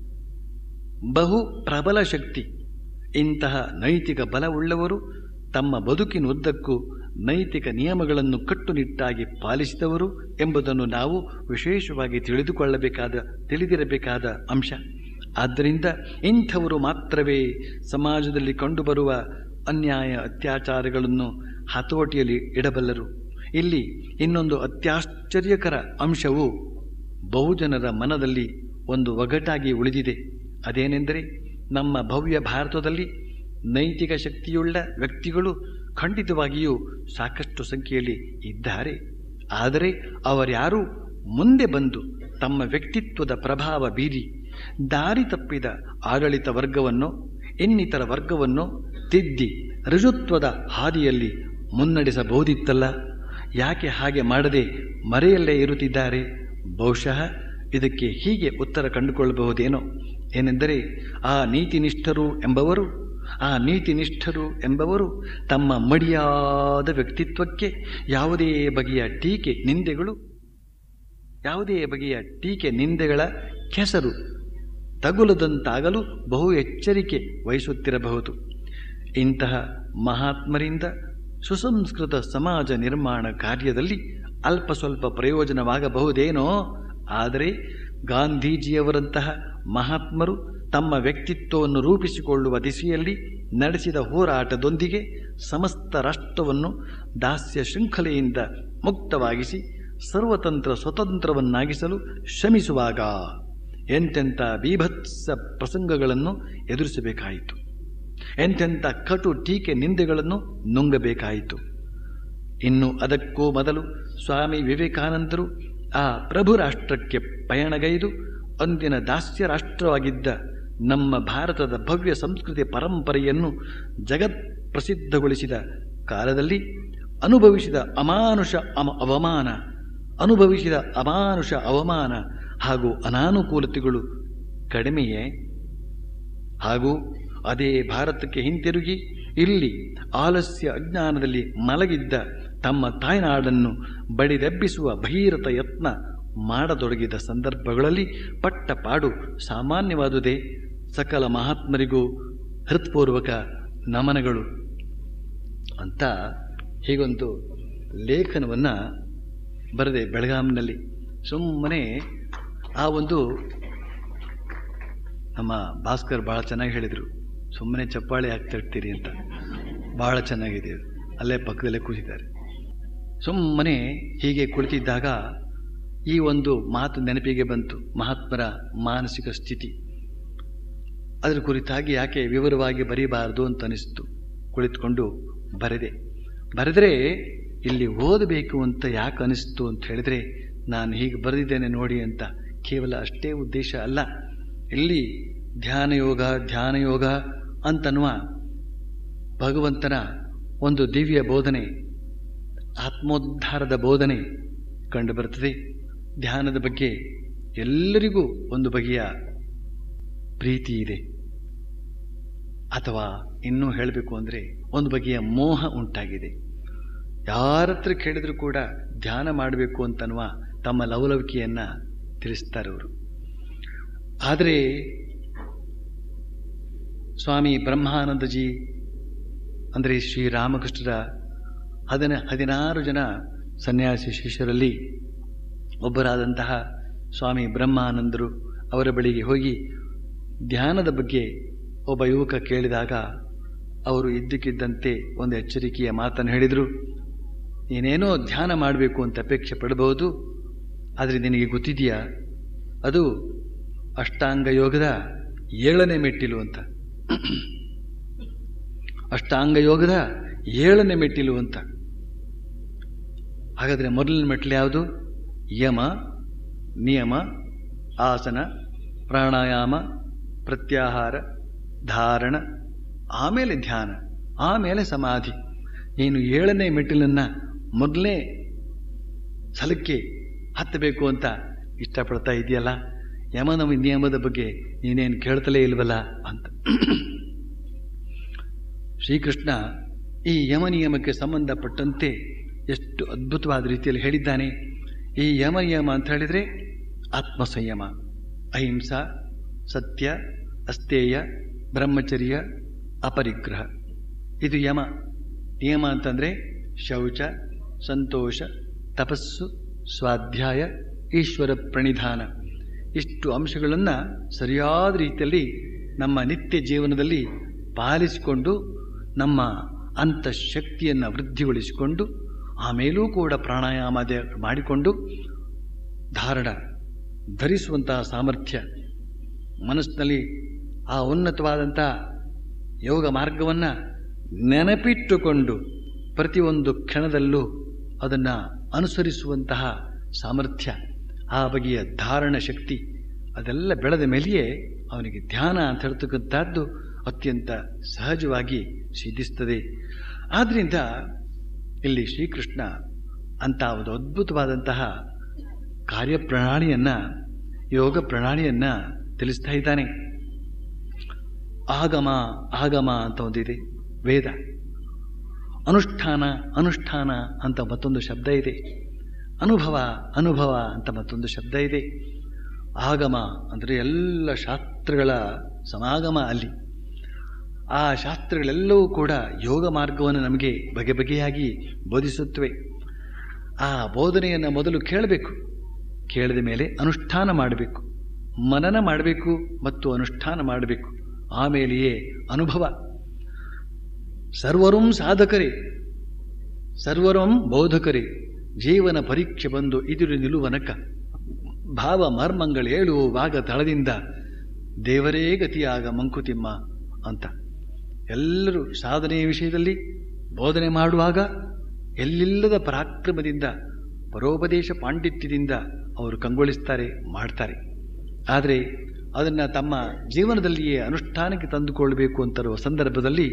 ಬಹು ಪ್ರಬಲ ಶಕ್ತಿ ಇಂತಹ ನೈತಿಕ ಬಲವುಳ್ಳವರು ತಮ್ಮ ಬದುಕಿನುದ್ದಕ್ಕೂ ನೈತಿಕ ನಿಯಮಗಳನ್ನು ಕಟ್ಟುನಿಟ್ಟಾಗಿ ಪಾಲಿಸಿದವರು ಎಂಬುದನ್ನು ನಾವು ವಿಶೇಷವಾಗಿ ತಿಳಿದುಕೊಳ್ಳಬೇಕಾದ ತಿಳಿದಿರಬೇಕಾದ ಅಂಶ ಆದ್ದರಿಂದ ಇಂಥವರು ಮಾತ್ರವೇ ಸಮಾಜದಲ್ಲಿ ಕಂಡುಬರುವ ಅನ್ಯಾಯ ಅತ್ಯಾಚಾರಗಳನ್ನು ಹತೋಟಿಯಲ್ಲಿ ಇಡಬಲ್ಲರು ಇಲ್ಲಿ ಇನ್ನೊಂದು ಅತ್ಯಾಶ್ಚರ್ಯಕರ ಅಂಶವು ಬಹುಜನರ ಮನದಲ್ಲಿ ಒಂದು ಒಗಟಾಗಿ ಉಳಿದಿದೆ ಅದೇನೆಂದರೆ ನಮ್ಮ ಭವ್ಯ ಭಾರತದಲ್ಲಿ ನೈತಿಕ ಶಕ್ತಿಯುಳ್ಳ ವ್ಯಕ್ತಿಗಳು ಖಂಡಿತವಾಗಿಯೂ ಸಾಕಷ್ಟು ಸಂಖ್ಯೆಯಲ್ಲಿ ಇದ್ದಾರೆ ಆದರೆ ಅವರ್ಯಾರೂ ಮುಂದೆ ಬಂದು ತಮ್ಮ ವ್ಯಕ್ತಿತ್ವದ ಪ್ರಭಾವ ಬೀರಿ ದಾರಿ ತಪ್ಪಿದ ಆಡಳಿತ ವರ್ಗವನ್ನು ಇನ್ನಿತರ ವರ್ಗವನ್ನು ತಿದ್ದಿ ಋಜುತ್ವದ ಹಾದಿಯಲ್ಲಿ ಮುನ್ನಡೆಸಬಹುದಿತ್ತಲ್ಲ ಯಾಕೆ ಹಾಗೆ ಮಾಡದೆ ಮರೆಯಲ್ಲೇ ಇರುತ್ತಿದ್ದಾರೆ ಬಹುಶಃ ಇದಕ್ಕೆ ಹೀಗೆ ಉತ್ತರ ಕಂಡುಕೊಳ್ಳಬಹುದೇನೋ ಏನೆಂದರೆ ಆ ನೀತಿನಿಷ್ಠರು ಎಂಬವರು ಆ ನೀತಿನಿಷ್ಠರು ಎಂಬವರು ತಮ್ಮ ಮಡಿಯಾದ ವ್ಯಕ್ತಿತ್ವಕ್ಕೆ ಯಾವುದೇ ಬಗೆಯ ಟೀಕೆ ನಿಂದೆಗಳು ಯಾವುದೇ ಬಗೆಯ ಟೀಕೆ ನಿಂದೆಗಳ ಕೆಸರು ತಗುಲದಂತಾಗಲು ಬಹು ಎಚ್ಚರಿಕೆ ವಹಿಸುತ್ತಿರಬಹುದು ಇಂತಹ ಮಹಾತ್ಮರಿಂದ ಸುಸಂಸ್ಕೃತ ಸಮಾಜ ನಿರ್ಮಾಣ ಕಾರ್ಯದಲ್ಲಿ ಅಲ್ಪ ಸ್ವಲ್ಪ ಪ್ರಯೋಜನವಾಗಬಹುದೇನೋ ಆದರೆ ಗಾಂಧೀಜಿಯವರಂತಹ ಮಹಾತ್ಮರು ತಮ್ಮ ವ್ಯಕ್ತಿತ್ವವನ್ನು ರೂಪಿಸಿಕೊಳ್ಳುವ ದಿಸೆಯಲ್ಲಿ ನಡೆಸಿದ ಹೋರಾಟದೊಂದಿಗೆ ಸಮಸ್ತ ರಾಷ್ಟ್ರವನ್ನು ದಾಸ್ಯ ಶೃಂಖಲೆಯಿಂದ ಮುಕ್ತವಾಗಿಸಿ ಸರ್ವತಂತ್ರ ಸ್ವತಂತ್ರವನ್ನಾಗಿಸಲು ಶ್ರಮಿಸುವಾಗ ಎಂತೆಂಥ ಬೀಭತ್ಸ ಪ್ರಸಂಗಗಳನ್ನು ಎದುರಿಸಬೇಕಾಯಿತು ಎಂತೆಂಥ ಕಟು ಟೀಕೆ ನಿಂದೆಗಳನ್ನು ನುಂಗಬೇಕಾಯಿತು ಇನ್ನು ಅದಕ್ಕೂ ಮೊದಲು ಸ್ವಾಮಿ ವಿವೇಕಾನಂದರು ಆ ಪ್ರಭು ರಾಷ್ಟ್ರಕ್ಕೆ ಪಯಣಗೈದು ಅಂದಿನ ದಾಸ್ಯ ರಾಷ್ಟ್ರವಾಗಿದ್ದ ನಮ್ಮ ಭಾರತದ ಭವ್ಯ ಸಂಸ್ಕೃತಿ ಪರಂಪರೆಯನ್ನು ಜಗತ್ ಪ್ರಸಿದ್ಧಗೊಳಿಸಿದ ಕಾಲದಲ್ಲಿ ಅನುಭವಿಸಿದ ಅಮಾನುಷ ಅಮ ಅವಮಾನ ಅನುಭವಿಸಿದ ಅಮಾನುಷ ಅವಮಾನ ಹಾಗೂ ಅನಾನುಕೂಲತೆಗಳು ಕಡಿಮೆಯೇ ಹಾಗೂ ಅದೇ ಭಾರತಕ್ಕೆ ಹಿಂತಿರುಗಿ ಇಲ್ಲಿ ಆಲಸ್ಯ ಅಜ್ಞಾನದಲ್ಲಿ ಮಲಗಿದ್ದ ತಮ್ಮ ತಾಯ್ನಾಡನ್ನು ಬಡಿದೆಬ್ಬಿಸುವ ಭಗೀರಥ ಯತ್ನ ಮಾಡತೊಡಗಿದ ಸಂದರ್ಭಗಳಲ್ಲಿ ಪಟ್ಟ ಪಾಡು ಸಾಮಾನ್ಯವಾದುದೇ ಸಕಲ ಮಹಾತ್ಮರಿಗೂ ಹೃತ್ಪೂರ್ವಕ ನಮನಗಳು ಅಂತ ಹೀಗೊಂದು ಲೇಖನವನ್ನು ಬರದೆ ಬೆಳಗಾಂನಲ್ಲಿ ಸುಮ್ಮನೆ ಆ ಒಂದು ನಮ್ಮ ಭಾಸ್ಕರ್ ಭಾಳ ಚೆನ್ನಾಗಿ ಹೇಳಿದರು ಸುಮ್ಮನೆ ಚಪ್ಪಾಳೆ ಆಗ್ತಾ ಇರ್ತೀರಿ ಅಂತ ಭಾಳ ಚೆನ್ನಾಗಿದೆ ಅದು ಅಲ್ಲೇ ಪಕ್ಕದಲ್ಲೇ ಕೂತಿದ್ದಾರೆ ಸುಮ್ಮನೆ ಹೀಗೆ ಕುಳಿತಿದ್ದಾಗ ಈ ಒಂದು ಮಾತು ನೆನಪಿಗೆ ಬಂತು ಮಹಾತ್ಮರ ಮಾನಸಿಕ ಸ್ಥಿತಿ ಅದರ ಕುರಿತಾಗಿ ಯಾಕೆ ವಿವರವಾಗಿ ಬರೀಬಾರದು ಅಂತ ಅನಿಸ್ತು ಕುಳಿತುಕೊಂಡು ಬರೆದೆ ಬರೆದರೆ ಇಲ್ಲಿ ಓದಬೇಕು ಅಂತ ಯಾಕೆ ಅನಿಸ್ತು ಅಂತ ಹೇಳಿದರೆ ನಾನು ಹೀಗೆ ಬರೆದಿದ್ದೇನೆ ನೋಡಿ ಅಂತ ಕೇವಲ ಅಷ್ಟೇ ಉದ್ದೇಶ ಅಲ್ಲ ಇಲ್ಲಿ ಧ್ಯಾನಯೋಗ ಧ್ಯಾನಯೋಗ ಅಂತನ್ನುವ ಭಗವಂತನ ಒಂದು ದಿವ್ಯ ಬೋಧನೆ ಆತ್ಮೋದ್ಧಾರದ ಬೋಧನೆ ಕಂಡುಬರುತ್ತದೆ ಧ್ಯಾನದ ಬಗ್ಗೆ ಎಲ್ಲರಿಗೂ ಒಂದು ಬಗೆಯ ಪ್ರೀತಿ ಇದೆ ಅಥವಾ ಇನ್ನೂ ಹೇಳಬೇಕು ಅಂದರೆ ಒಂದು ಬಗೆಯ ಮೋಹ ಉಂಟಾಗಿದೆ ಯಾರತ್ರ ಕೇಳಿದರೂ ಕೂಡ ಧ್ಯಾನ ಮಾಡಬೇಕು ಅಂತನ್ನುವ ತಮ್ಮ ಲವಲವಿಕೆಯನ್ನು ತಿಳಿಸ್ತಾರೆ ಅವರು ಆದರೆ ಸ್ವಾಮಿ ಬ್ರಹ್ಮಾನಂದಜಿ ಅಂದರೆ ಶ್ರೀರಾಮಕೃಷ್ಣರ ಹದಿನ ಹದಿನಾರು ಜನ ಸನ್ಯಾಸಿ ಶಿಷ್ಯರಲ್ಲಿ ಒಬ್ಬರಾದಂತಹ ಸ್ವಾಮಿ ಬ್ರಹ್ಮಾನಂದರು ಅವರ ಬಳಿಗೆ ಹೋಗಿ ಧ್ಯಾನದ ಬಗ್ಗೆ ಒಬ್ಬ ಯುವಕ ಕೇಳಿದಾಗ ಅವರು ಇದ್ದಕ್ಕಿದ್ದಂತೆ ಒಂದು ಎಚ್ಚರಿಕೆಯ ಮಾತನ್ನು ಹೇಳಿದರು ನೀನೇನೋ ಧ್ಯಾನ ಮಾಡಬೇಕು ಅಂತ ಅಪೇಕ್ಷೆ ಪಡಬಹುದು ಆದರೆ ನಿನಗೆ ಗೊತ್ತಿದೆಯಾ ಅದು ಅಷ್ಟಾಂಗ ಯೋಗದ ಏಳನೇ ಮೆಟ್ಟಿಲು ಅಂತ ಅಷ್ಟಾಂಗ ಯೋಗದ ಏಳನೇ ಮೆಟ್ಟಿಲು ಅಂತ ಹಾಗಾದರೆ ಮೊದಲನೇ ಮೆಟ್ಟಿಲು ಯಾವುದು ಯಮ ನಿಯಮ ಆಸನ ಪ್ರಾಣಾಯಾಮ ಪ್ರತ್ಯಾಹಾರ ಧಾರಣ ಆಮೇಲೆ ಧ್ಯಾನ ಆಮೇಲೆ ಸಮಾಧಿ ನೀನು ಏಳನೇ ಮೆಟ್ಟಿಲನ್ನು ಮೊದಲನೇ ಸಲಕ್ಕೆ ಹತ್ತಬೇಕು ಅಂತ ಇಷ್ಟಪಡ್ತಾ ಇದೆಯಲ್ಲ ಯಮನ ನಿಯಮದ ಬಗ್ಗೆ ನೀನೇನು ಕೇಳ್ತಲೇ ಇಲ್ವಲ್ಲ ಅಂತ ಶ್ರೀಕೃಷ್ಣ ಈ ಯಮ ನಿಯಮಕ್ಕೆ ಸಂಬಂಧಪಟ್ಟಂತೆ ಎಷ್ಟು ಅದ್ಭುತವಾದ ರೀತಿಯಲ್ಲಿ ಹೇಳಿದ್ದಾನೆ ಈ ಯಮ ನಿಯಮ ಅಂತ ಹೇಳಿದರೆ ಆತ್ಮ ಸಂಯಮ ಅಹಿಂಸಾ ಸತ್ಯ ಅಸ್ತೇಯ ಬ್ರಹ್ಮಚರ್ಯ ಅಪರಿಗ್ರಹ ಇದು ಯಮ ನಿಯಮ ಅಂತಂದರೆ ಶೌಚ ಸಂತೋಷ ತಪಸ್ಸು ಸ್ವಾಧ್ಯಾಯ ಈಶ್ವರ ಪ್ರಣಿಧಾನ ಇಷ್ಟು ಅಂಶಗಳನ್ನು ಸರಿಯಾದ ರೀತಿಯಲ್ಲಿ ನಮ್ಮ ನಿತ್ಯ ಜೀವನದಲ್ಲಿ ಪಾಲಿಸಿಕೊಂಡು ನಮ್ಮ ಅಂತಃಶಕ್ತಿಯನ್ನು ವೃದ್ಧಿಗೊಳಿಸಿಕೊಂಡು ಆಮೇಲೂ ಕೂಡ ಪ್ರಾಣಾಯಾಮ ಮಾಡಿಕೊಂಡು ಧಾರಣ ಧರಿಸುವಂತಹ ಸಾಮರ್ಥ್ಯ ಮನಸ್ಸಿನಲ್ಲಿ ಆ ಉನ್ನತವಾದಂಥ ಯೋಗ ಮಾರ್ಗವನ್ನು ನೆನಪಿಟ್ಟುಕೊಂಡು ಪ್ರತಿಯೊಂದು ಕ್ಷಣದಲ್ಲೂ ಅದನ್ನು ಅನುಸರಿಸುವಂತಹ ಸಾಮರ್ಥ್ಯ ಆ ಬಗೆಯ ಧಾರಣ ಶಕ್ತಿ ಅದೆಲ್ಲ ಬೆಳೆದ ಮೇಲೆಯೇ ಅವನಿಗೆ ಧ್ಯಾನ ಅಂತ ಹೇಳ್ತಕ್ಕಂಥದ್ದು ಅತ್ಯಂತ ಸಹಜವಾಗಿ ಸಿದ್ಧಿಸ್ತದೆ ಆದ್ದರಿಂದ ಇಲ್ಲಿ ಶ್ರೀಕೃಷ್ಣ ಅಂತ ಒಂದು ಅದ್ಭುತವಾದಂತಹ ಕಾರ್ಯಪ್ರಣಾಳಿಯನ್ನು ಯೋಗ ಪ್ರಣಾಳಿಯನ್ನು ತಿಳಿಸ್ತಾ ಇದ್ದಾನೆ ಆಗಮ ಆಗಮ ಅಂತ ಒಂದಿದೆ ವೇದ ಅನುಷ್ಠಾನ ಅನುಷ್ಠಾನ ಅಂತ ಮತ್ತೊಂದು ಶಬ್ದ ಇದೆ ಅನುಭವ ಅನುಭವ ಅಂತ ಮತ್ತೊಂದು ಶಬ್ದ ಇದೆ ಆಗಮ ಅಂದರೆ ಎಲ್ಲ ಶಾಸ್ತ್ರ ಶಾಸ್ತ್ರಗಳ ಸಮಾಗಮ ಅಲ್ಲಿ ಆ ಶಾಸ್ತ್ರಗಳೆಲ್ಲವೂ ಕೂಡ ಯೋಗ ಮಾರ್ಗವನ್ನು ನಮಗೆ ಬಗೆ ಬಗೆಯಾಗಿ ಬೋಧಿಸುತ್ತವೆ ಆ ಬೋಧನೆಯನ್ನು ಮೊದಲು ಕೇಳಬೇಕು ಕೇಳಿದ ಮೇಲೆ ಅನುಷ್ಠಾನ ಮಾಡಬೇಕು ಮನನ ಮಾಡಬೇಕು ಮತ್ತು ಅನುಷ್ಠಾನ ಮಾಡಬೇಕು ಆಮೇಲೆಯೇ ಅನುಭವ ಸರ್ವರೂ ಸಾಧಕರೇ ಸರ್ವರಂ ಬೋಧಕರೇ ಜೀವನ ಪರೀಕ್ಷೆ ಬಂದು ಇದುರು ನಿಲುವನಕ ಭಾವ ಮರ್ಮಗಳೇಳುವಾಗ ತಳದಿಂದ ದೇವರೇ ಗತಿಯಾಗ ಮಂಕುತಿಮ್ಮ ಅಂತ ಎಲ್ಲರೂ ಸಾಧನೆಯ ವಿಷಯದಲ್ಲಿ ಬೋಧನೆ ಮಾಡುವಾಗ ಎಲ್ಲಿಲ್ಲದ ಪರಾಕ್ರಮದಿಂದ ಪರೋಪದೇಶ ಪಾಂಡಿತ್ಯದಿಂದ ಅವರು ಕಂಗೊಳಿಸ್ತಾರೆ ಮಾಡ್ತಾರೆ ಆದರೆ ಅದನ್ನು ತಮ್ಮ ಜೀವನದಲ್ಲಿಯೇ ಅನುಷ್ಠಾನಕ್ಕೆ ತಂದುಕೊಳ್ಬೇಕು ಅಂತಿರುವ ಸಂದರ್ಭದಲ್ಲಿ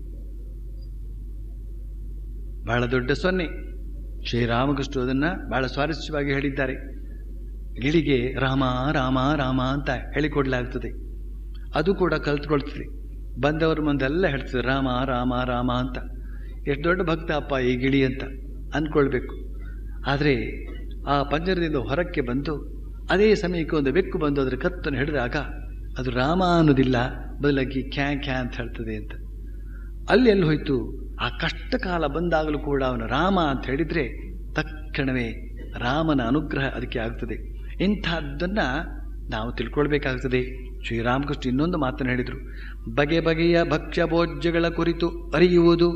ಬಹಳ ದೊಡ್ಡ ಸೊನ್ನೆ ಶ್ರೀರಾಮಕೃಷ್ಣ ಅದನ್ನು ಬಹಳ ಸ್ವಾರಸ್ಯವಾಗಿ ಹೇಳಿದ್ದಾರೆ ಗಿಳಿಗೆ ರಾಮ ರಾಮ ರಾಮ ಅಂತ ಹೇಳಿಕೊಡ್ಲಾಗ್ತದೆ ಅದು ಕೂಡ ಕಲ್ತ್ಕೊಳ್ತದೆ ಬಂದವರ ಮುಂದೆಲ್ಲ ಹೇಳ್ತದೆ ರಾಮ ರಾಮ ರಾಮ ಅಂತ ಎಷ್ಟು ದೊಡ್ಡ ಭಕ್ತ ಅಪ್ಪ ಈ ಗಿಳಿ ಅಂತ ಅಂದ್ಕೊಳ್ಬೇಕು ಆದರೆ ಆ ಪಂಜರದಿಂದ ಹೊರಕ್ಕೆ ಬಂದು ಅದೇ ಸಮಯಕ್ಕೆ ಒಂದು ಬೆಕ್ಕು ಬಂದು ಅದರ ಕತ್ತನ್ನು ಹಿಡಿದಾಗ ಅದು ರಾಮ ಅನ್ನೋದಿಲ್ಲ ಬದಲಾಗಿ ಕ್ಯಾ ಕ್ಯಾ ಅಂತ ಹೇಳ್ತದೆ ಅಂತ ಅಲ್ಲಿ ಎಲ್ಲಿ ಹೋಯ್ತು ಆ ಕಷ್ಟ ಕಾಲ ಬಂದಾಗಲೂ ಕೂಡ ಅವನು ರಾಮ ಅಂತ ಹೇಳಿದ್ರೆ ತಕ್ಷಣವೇ ರಾಮನ ಅನುಗ್ರಹ ಅದಕ್ಕೆ ಆಗ್ತದೆ ಇಂಥದ್ದನ್ನು ನಾವು ತಿಳ್ಕೊಳ್ಬೇಕಾಗ್ತದೆ ಶ್ರೀರಾಮಕೃಷ್ಣ ಇನ್ನೊಂದು ಮಾತನ್ನು ಹೇಳಿದರು ಬಗೆ ಬಗೆಯ ಭಕ್ಷ್ಯ ಭೋಜ್ಯಗಳ ಕುರಿತು ಅರಿಯುವುದು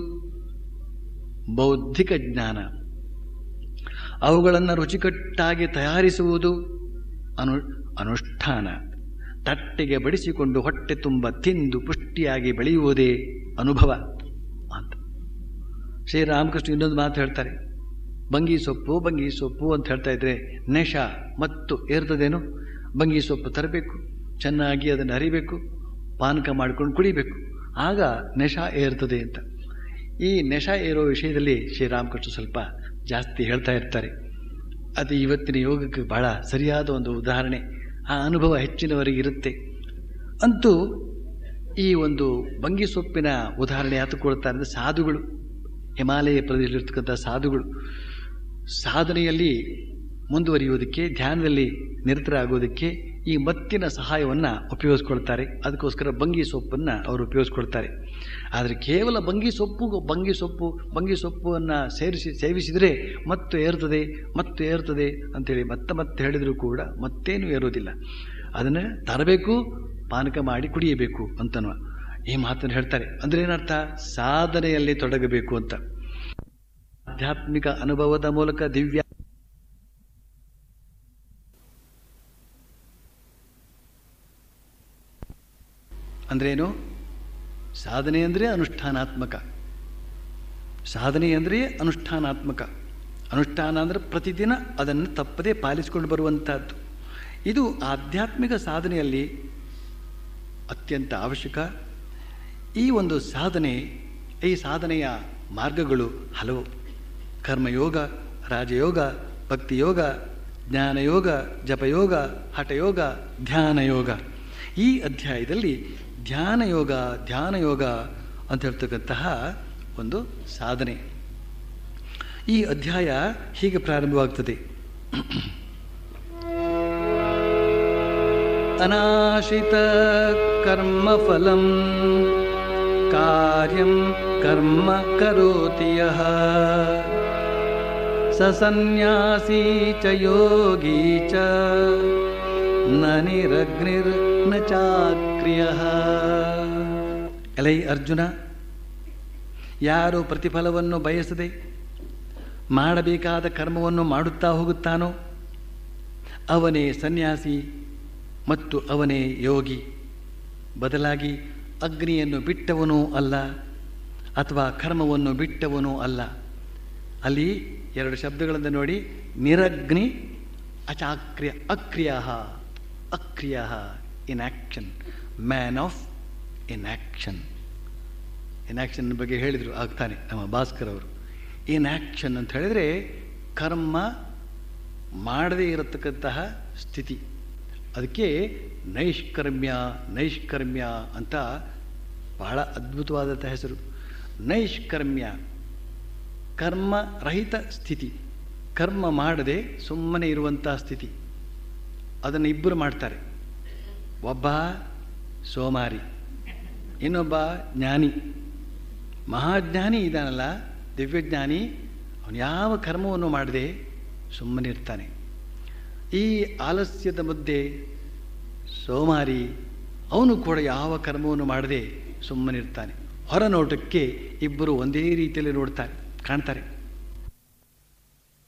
ಬೌದ್ಧಿಕ ಜ್ಞಾನ ಅವುಗಳನ್ನು ರುಚಿಕಟ್ಟಾಗಿ ತಯಾರಿಸುವುದು ಅನು ಅನುಷ್ಠಾನ ತಟ್ಟೆಗೆ ಬಡಿಸಿಕೊಂಡು ಹೊಟ್ಟೆ ತುಂಬ ತಿಂದು ಪುಷ್ಟಿಯಾಗಿ ಬೆಳೆಯುವುದೇ ಅನುಭವ ಅಂತ ಶ್ರೀರಾಮಕೃಷ್ಣ ಇನ್ನೊಂದು ಮಾತು ಹೇಳ್ತಾರೆ ಬಂಗಿ ಸೊಪ್ಪು ಬಂಗಿ ಸೊಪ್ಪು ಅಂತ ಹೇಳ್ತಾ ಇದ್ರೆ ನೆಶ ಮತ್ತು ಏರ್ತದೇನು ಬಂಗಿ ಸೊಪ್ಪು ತರಬೇಕು ಚೆನ್ನಾಗಿ ಅದನ್ನು ಅರಿಬೇಕು ಪಾನಕ ಮಾಡ್ಕೊಂಡು ಕುಡಿಬೇಕು ಆಗ ನೆಶ ಏರ್ತದೆ ಅಂತ ಈ ನೆಶ ಏರೋ ವಿಷಯದಲ್ಲಿ ಶ್ರೀರಾಮಕೃಷ್ಣ ಸ್ವಲ್ಪ ಜಾಸ್ತಿ ಹೇಳ್ತಾ ಇರ್ತಾರೆ ಅದು ಇವತ್ತಿನ ಯೋಗಕ್ಕೆ ಬಹಳ ಸರಿಯಾದ ಒಂದು ಉದಾಹರಣೆ ಆ ಅನುಭವ ಹೆಚ್ಚಿನವರಿಗೆ ಇರುತ್ತೆ ಅಂತೂ ಈ ಒಂದು ಬಂಗಿ ಸೊಪ್ಪಿನ ಉದಾಹರಣೆ ಯಾತಕೊಳ್ತಾ ಅಂದರೆ ಸಾಧುಗಳು ಹಿಮಾಲಯ ಪ್ರದೇಶದಲ್ಲಿರ್ತಕ್ಕಂಥ ಸಾಧುಗಳು ಸಾಧನೆಯಲ್ಲಿ ಮುಂದುವರಿಯುವುದಕ್ಕೆ ಧ್ಯಾನದಲ್ಲಿ ನಿರತರಾಗುವುದಕ್ಕೆ ಈ ಮತ್ತಿನ ಸಹಾಯವನ್ನು ಉಪಯೋಗಿಸ್ಕೊಳ್ತಾರೆ ಅದಕ್ಕೋಸ್ಕರ ಬಂಗಿ ಸೊಪ್ಪನ್ನು ಅವರು ಉಪಯೋಗಿಸ್ಕೊಳ್ತಾರೆ ಆದರೆ ಕೇವಲ ಬಂಗಿ ಸೊಪ್ಪು ಬಂಗಿ ಸೊಪ್ಪು ಬಂಗಿ ಸೊಪ್ಪನ್ನು ಸೇರಿಸಿ ಸೇವಿಸಿದರೆ ಮತ್ತು ಏರ್ತದೆ ಮತ್ತು ಏರ್ತದೆ ಅಂತೇಳಿ ಮತ್ತೆ ಮತ್ತೆ ಹೇಳಿದರೂ ಕೂಡ ಮತ್ತೇನು ಏರೋದಿಲ್ಲ ಅದನ್ನು ತರಬೇಕು ಪಾನಕ ಮಾಡಿ ಕುಡಿಯಬೇಕು ಅಂತನೋ ಈ ಮಾತನ್ನು ಹೇಳ್ತಾರೆ ಅಂದ್ರೆ ಏನರ್ಥ ಸಾಧನೆಯಲ್ಲಿ ತೊಡಗಬೇಕು ಅಂತ ಆಧ್ಯಾತ್ಮಿಕ ಅನುಭವದ ಮೂಲಕ ದಿವ್ಯ ಅಂದ್ರೇನು ಸಾಧನೆ ಅಂದರೆ ಅನುಷ್ಠಾನಾತ್ಮಕ ಸಾಧನೆ ಅಂದರೆ ಅನುಷ್ಠಾನಾತ್ಮಕ ಅನುಷ್ಠಾನ ಅಂದರೆ ಪ್ರತಿದಿನ ಅದನ್ನು ತಪ್ಪದೇ ಪಾಲಿಸಿಕೊಂಡು ಬರುವಂಥದ್ದು ಇದು ಆಧ್ಯಾತ್ಮಿಕ ಸಾಧನೆಯಲ್ಲಿ ಅತ್ಯಂತ ಅವಶ್ಯಕ ಈ ಒಂದು ಸಾಧನೆ ಈ ಸಾಧನೆಯ ಮಾರ್ಗಗಳು ಹಲವು ಕರ್ಮಯೋಗ ರಾಜಯೋಗ ಭಕ್ತಿಯೋಗ ಜ್ಞಾನಯೋಗ ಜಪಯೋಗ ಹಠಯೋಗ ಧ್ಯಾನಯೋಗ ಈ ಅಧ್ಯಾಯದಲ್ಲಿ ಧ್ಯಾನಯೋಗ ಧ್ಯಾನಯೋಗ ಅಂತ ಹೇಳ್ತಕ್ಕಂತಹ ಒಂದು ಸಾಧನೆ ಈ ಅಧ್ಯಾಯ ಹೀಗೆ ಪ್ರಾರಂಭವಾಗ್ತದೆ ಅನಾಶಿತ ಕರ್ಮಫಲಂ ಕಾರ್ಯಂ ಕರ್ಮ ಕರೋತಿ ಯಃ ಸ ಸನ್ಯಾಸಿ ಚ ಯೋಗಿ ಚ ನ ನಿರಗ್ನಿರ್ ನ ಚಾಕ್ರಿಯ ಎಲೈ ಅರ್ಜುನ ಯಾರು ಪ್ರತಿಫಲವನ್ನು ಬಯಸದೆ ಮಾಡಬೇಕಾದ ಕರ್ಮವನ್ನು ಮಾಡುತ್ತಾ ಹೋಗುತ್ತಾನೋ ಅವನೇ ಸನ್ಯಾಸಿ ಮತ್ತು ಅವನೇ ಯೋಗಿ ಬದಲಾಗಿ ಅಗ್ನಿಯನ್ನು ಬಿಟ್ಟವನೂ ಅಲ್ಲ ಅಥವಾ ಕರ್ಮವನ್ನು ಬಿಟ್ಟವನೂ ಅಲ್ಲ ಅಲ್ಲಿ ಎರಡು ಶಬ್ದಗಳನ್ನು ನೋಡಿ ನಿರಗ್ನಿ ಅಚಾಕ್ರಿಯ ಅಕ್ರಿಯ ಅಕ್ರಿಯ inaction man of inaction inaction ಬಗ್ಗೆ ಹೇಳಿದರು ಆಗ್ತಾನೆ ನಮ್ಮ ಭಾಸ್ಕರ್ ಅವರು ಇನ್ ಆ್ಯಕ್ಷನ್ ಅಂತ ಹೇಳಿದರೆ ಕರ್ಮ ಮಾಡದೇ ಇರತಕ್ಕಂತಹ ಸ್ಥಿತಿ ಅದಕ್ಕೆ ನೈಷ್ಕರ್ಮ್ಯ ನೈಷ್ಕರ್ಮ್ಯ ಅಂತ ಬಹಳ ಅದ್ಭುತವಾದಂಥ ಹೆಸರು ನೈಷ್ಕರ್ಮ್ಯ ಕರ್ಮರಹಿತ ಸ್ಥಿತಿ ಕರ್ಮ ಮಾಡದೆ ಸುಮ್ಮನೆ ಇರುವಂಥ ಸ್ಥಿತಿ ಅದನ್ನು ಇಬ್ಬರು ಮಾಡ್ತಾರೆ ಒಬ್ಬ ಸೋಮಾರಿ ಇನ್ನೊಬ್ಬ ಜ್ಞಾನಿ ಮಹಾಜ್ಞಾನಿ ಇದ್ದಾನಲ್ಲ ದಿವ್ಯಜ್ಞಾನಿ ಅವನು ಯಾವ ಕರ್ಮವನ್ನು ಮಾಡದೆ ಸುಮ್ಮನಿರ್ತಾನೆ ಈ ಆಲಸ್ಯದ ಮಧ್ಯೆ ಸೋಮಾರಿ ಅವನು ಕೂಡ ಯಾವ ಕರ್ಮವನ್ನು ಮಾಡದೆ ಸುಮ್ಮನಿರ್ತಾನೆ ಹೊರ ನೋಟಕ್ಕೆ ಇಬ್ಬರು ಒಂದೇ ರೀತಿಯಲ್ಲಿ ನೋಡ್ತಾರೆ ಕಾಣ್ತಾರೆ